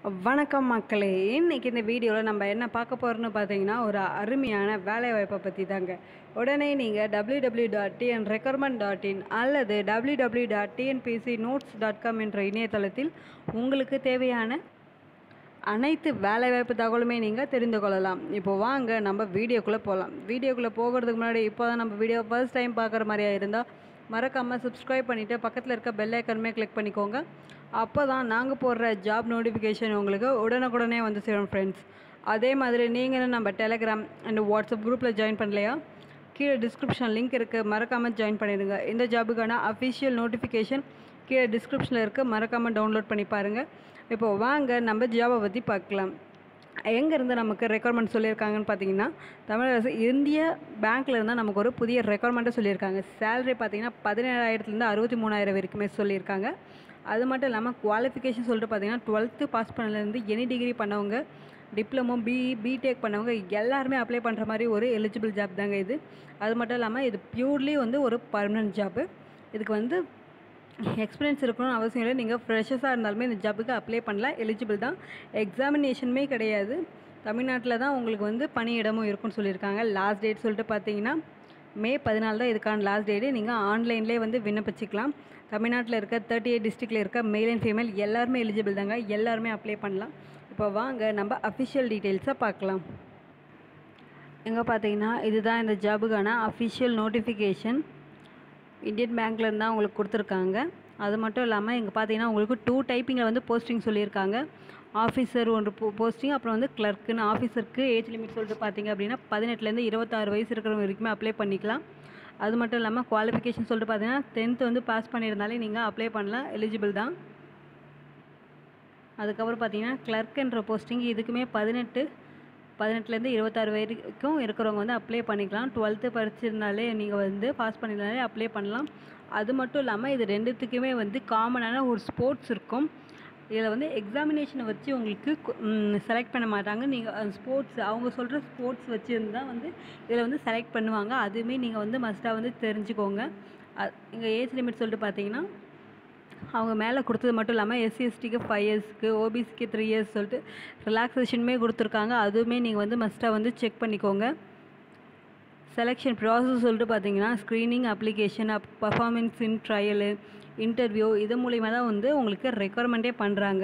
வணக்கம் மக்களே இன்னைக்கு இந்த வீடியோவில் நம்ம என்ன பார்க்க போகிறோம்னு பார்த்தீங்கன்னா ஒரு அருமையான வேலை வாய்ப்பை பற்றி தாங்க உடனே நீங்கள் W W dot TN recruitment dot in அல்லது W W dot TNPSC notes dot com என்ற இணையதளத்தில் உங்களுக்கு தேவையான அனைத்து வேலைவாய்ப்பு தகவலுமே நீங்கள் தெரிந்து கொள்ளலாம் இப்போ வாங்க நம்ம வீடியோக்குள்ளே போகலாம் வீடியோக்குள்ளே போகிறதுக்கு முன்னாடி இப்போ தான் நம்ம வீடியோ ஃபர்ஸ்ட் டைம் பார்க்குற மாதிரியா இருந்தால் மறக்காமல் சப்ஸ்கிரைப் பண்ணிவிட்டு பக்கத்தில் இருக்க பெல் ஐக்கனுமே கிளிக் பண்ணிக்கோங்க அப்போ தான் நாங்கள் போடுற ஜாப் நோட்டிஃபிகேஷன் உங்களுக்கு உடனுக்குடனே வந்து சேரும் ஃப்ரெண்ட்ஸ் அதே மாதிரி நீங்களும் நம்ம டெலகிராம் அண்ட் வாட்ஸ்அப் குரூப்பில் ஜாயின் பண்ணலையா கீழே டிஸ்கிரிப்ஷன் லிங்க் இருக்குது மறக்காமல் ஜாயின் பண்ணிடுங்க இந்த ஜாபுக்கான அஃபிஷியல் நோட்டிஃபிகேஷன் கீழே டிஸ்கிரிப்ஷனில் இருக்குது மறக்காமல் டவுன்லோட் பண்ணி பாருங்கள் இப்போ வாங்க நம்ம ஜாபை பற்றி பார்க்கலாம் எங்கேருந்து நமக்கு ரெக்குவயர்மெண்ட் சொல்லியிருக்காங்கன்னு பார்த்தீங்கன்னா தமிழக அரசு இந்திய பேங்க்கில் இருந்தால் நமக்கு ஒரு புதிய ரெக்குவயர்மெண்ட்டை சொல்லியிருக்காங்க சேலரி பார்த்தீங்கன்னா பதினேழாயிரத்துலேருந்து அறுபத்தி மூணாயிரம் வரைக்குமே சொல்லியிருக்காங்க அது மட்டும் இல்லாமல் குவாலிஃபிகேஷன் சொல்லிட்டு பார்த்தீங்கன்னா டுவெல்த்து பாஸ் பண்ணலேருந்து எனி டிகிரி பண்ணவங்க டிப்ளமோ பிஇ பிடெக் பண்ணவங்க எல்லாருமே அப்ளை பண்ணுற மாதிரி ஒரு எலிஜிபிள் ஜாப் தாங்க இது அது மட்டும் இல்லாமல் இது பியூர்லி வந்து ஒரு பர்மனன்ட் ஜாப்பு இதுக்கு வந்து எக்ஸ்பீரியன்ஸ் இருக்கணும்னு அவசியம் இல்லை நீங்கள் ஃப்ரெஷர்ஸாக இருந்தாலுமே இந்த ஜாப்புக்கு அப்ளை பண்ணலாம் எலிஜிபிள் தான் எக்ஸாமினேஷனுமே கிடையாது தமிழ்நாட்டில் தான் உங்களுக்கு வந்து பணியிடமும் இருக்குன்னு சொல்லியிருக்காங்க லாஸ்ட் டேட் சொல்லிட்டு பார்த்தீங்கன்னா மே பதினாலு தான் இதுக்கான லாஸ்ட் டேட்டு நீங்கள் ஆன்லைன்லேயே வந்து விண்ணப்பிச்சிக்கலாம் தமிழ்நாட்டில் இருக்க தேர்ட்டி எயிட் டிஸ்ட்ரிக்டில் இருக்க மேல் அண்ட் ஃபீமேல் எல்லாருமே எலிஜிபிள் தாங்க எல்லாருமே அப்ளை பண்ணலாம் இப்போ வாங்க நம்ம அஃபிஷியல் டீட்டெயில்ஸை பார்க்கலாம் எங்கே பார்த்தீங்கன்னா இதுதான் இந்த ஜாபுக்கான அஃபிஷியல் நோட்டிஃபிகேஷன் இந்தியன் பேங்க்கில் இருந்தால் உங்களுக்கு கொடுத்துருக்காங்க அது மட்டும் இல்லாமல் இங்கே பார்த்தீங்கன்னா உங்களுக்கு டூ டைப்பிங்கில் வந்து போஸ்டிங் சொல்லியிருக்காங்க ஆஃபீஸர் ஒன்று போ போஸ்டிங் அப்புறம் வந்து கிளர்க்குன்னு ஆஃபீஸருக்கு ஏஜ் லிமிட் சொல்லிட்டு பார்த்தீங்க அப்படின்னா பதினெட்டுலேருந்து இருபத்தாறு வயசு இருக்கிறவங்க வரைக்குமே அப்ளை பண்ணிக்கலாம் அது மட்டும் இல்லாமல் குவாலிஃபிகேஷன் சொல்லிட்டு பார்த்தீங்கன்னா டென்த்து வந்து பாஸ் பண்ணியிருந்தாலே நீங்கள் அப்ளை பண்ணலாம் எலிஜிபிள் தான் அதுக்கப்புறம் பார்த்தீங்கன்னா கிளர்க்குன்ற போஸ்டிங் இதுக்குமே பதினெட்டு பதினெட்டுலேருந்து இருபத்தாறு வரைக்கும் இருக்கிறவங்க வந்து அப்ளை பண்ணிக்கலாம் டுவெல்த்து படிச்சிருந்தாலே நீங்கள் வந்து பாஸ் பண்ணியிருந்தாலே அப்ளை பண்ணலாம் அது மட்டும் இல்லாமல் இது ரெண்டுத்துக்குமே வந்து காமனான ஒரு ஸ்போர்ட்ஸ் இருக்கும் இதில் வந்து எக்ஸாமினேஷனை வச்சு உங்களுக்கு செலக்ட் பண்ண மாட்டாங்க நீங்கள் ஸ்போர்ட்ஸ் அவங்க சொல்கிற ஸ்போர்ட்ஸ் வச்சுருந்தால் வந்து இதில் வந்து செலக்ட் பண்ணுவாங்க அதுவுமே நீங்கள் வந்து மஸ்ட்டாக வந்து தெரிஞ்சுக்கோங்க இங்கே ஏஜ் லிமிட் சொல்லிட்டு பார்த்தீங்கன்னா அவங்க மேலே கொடுத்தது மட்டும் இல்லாமல் எஸ்சி எஸ்டிக்கு ஃபைவ் இயர்ஸ்க்கு ஓபிசிக்கு த்ரீ இயர்ஸ் சொல்லிட்டு ரிலாக்ஸேஷனுமே கொடுத்துருக்காங்க அதுவுமே நீங்கள் வந்து மஸ்ட்டாக வந்து செக் பண்ணிக்கோங்க செலெக்ஷன் ப்ராசஸ் சொல்லிட்டு பார்த்தீங்கன்னா screening application up performance in trial interview இது மூலிமா தான் வந்து உங்களுக்கு ரெக்குவயர்மெண்ட்டே பண்ணுறாங்க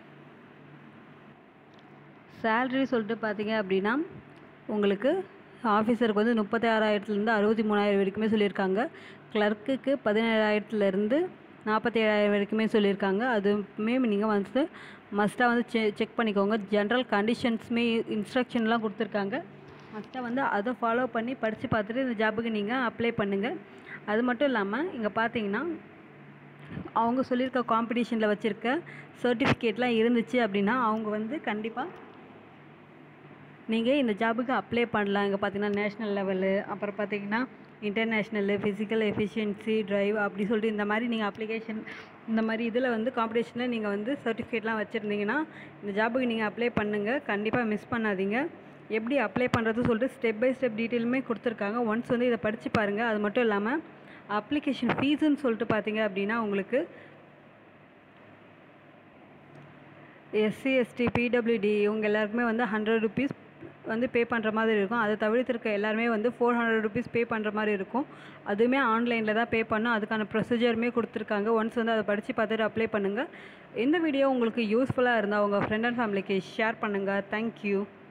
சேல்ரி சொல்லிட்டு பார்த்தீங்க அப்படின்னா உங்களுக்கு ஆஃபீஸருக்கு வந்து முப்பத்தி ஆறாயிரத்துலேருந்து அறுபத்தி மூணாயிரம் வரைக்குமே சொல்லியிருக்காங்க கிளர்க்குக்கு பதினேழாயிரத்துலேருந்து நாற்பத்தி ஏழாயிரம் வரைக்குமே சொல்லியிருக்காங்க அதுவுமே நீங்கள் வந்து மஸ்ட்டாக வந்து செ செக் பண்ணிக்கோங்க ஜென்ரல் கண்டிஷன்ஸுமே இன்ஸ்ட்ரக்ஷன்லாம் கொடுத்துருக்காங்க மஸ்ட்டாக வந்து அதை ஃபாலோ பண்ணி படித்து பார்த்துட்டு இந்த ஜாபுக்கு நீங்கள் அப்ளை பண்ணுங்கள் அது மட்டும் இல்லாமல் இங்கே பார்த்தீங்கன்னா அவங்க சொல்லியிருக்க காம்படிஷனில் வச்சுருக்க சர்டிஃபிகேட்லாம் இருந்துச்சு அப்படின்னா அவங்க வந்து கண்டிப்பாக நீங்கள் இந்த ஜாபுக்கு அப்ளை பண்ணலாம் இங்கே பார்த்தீங்கன்னா நேஷ்னல் லெவலு அப்புறம் பார்த்தீங்கன்னா இன்டர்நேஷ்னலு ஃபிசிக்கல் எஃபிஷியன்சி ட்ரைவ் அப்படி சொல்லிட்டு இந்த மாதிரி நீங்கள் அப்ளிகேஷன் இந்த மாதிரி இதில் வந்து காம்படிஷனில் நீங்கள் வந்து சர்டிஃபிகேட்லாம் வச்சுருந்தீங்கன்னா இந்த ஜாபுக்கு நீங்கள் அப்ளை பண்ணுங்கள் கண்டிப்பாக மிஸ் பண்ணாதீங்க எப்படி அப்ளை பண்ணுறது சொல்லிட்டு ஸ்டெப் பை ஸ்டெப் டீட்டெயிலுமே கொடுத்துருக்காங்க ஒன்ஸ் வந்து இதை படித்து பாருங்கள் அது மட்டும் இல்லாமல் அப்ளிகேஷன் ஃபீஸுன்னு சொல்லிட்டு பார்த்தீங்க அப்படின்னா உங்களுக்கு எஸ்சி எஸ்டி பிடபிள்யூடி இவங்க எல்லாருக்குமே வந்து ஹண்ட்ரட் ருபீஸ் வந்து பே பண்ணுற மாதிரி இருக்கும் அதை தவிர்த்திருக்க எல்லாருமே வந்து ஃபோர் ஹண்ட்ரட் ருபீஸ் பே பண்ணுற மாதிரி இருக்கும் அதுவுமே ஆன்லைனில் தான் பே பண்ணணும் அதுக்கான ப்ரொசீஜருமே கொடுத்துருக்காங்க ஒன்ஸ் வந்து அதை படித்து பார்த்துட்டு அப்ளை பண்ணுங்கள் இந்த வீடியோ உங்களுக்கு யூஸ்ஃபுல்லாக இருந்தால் உங்கள் ஃப்ரெண்ட் அண்ட் ஃபேமிலிக்கு ஷேர் பண்ணுங்கள் தேங்க்யூ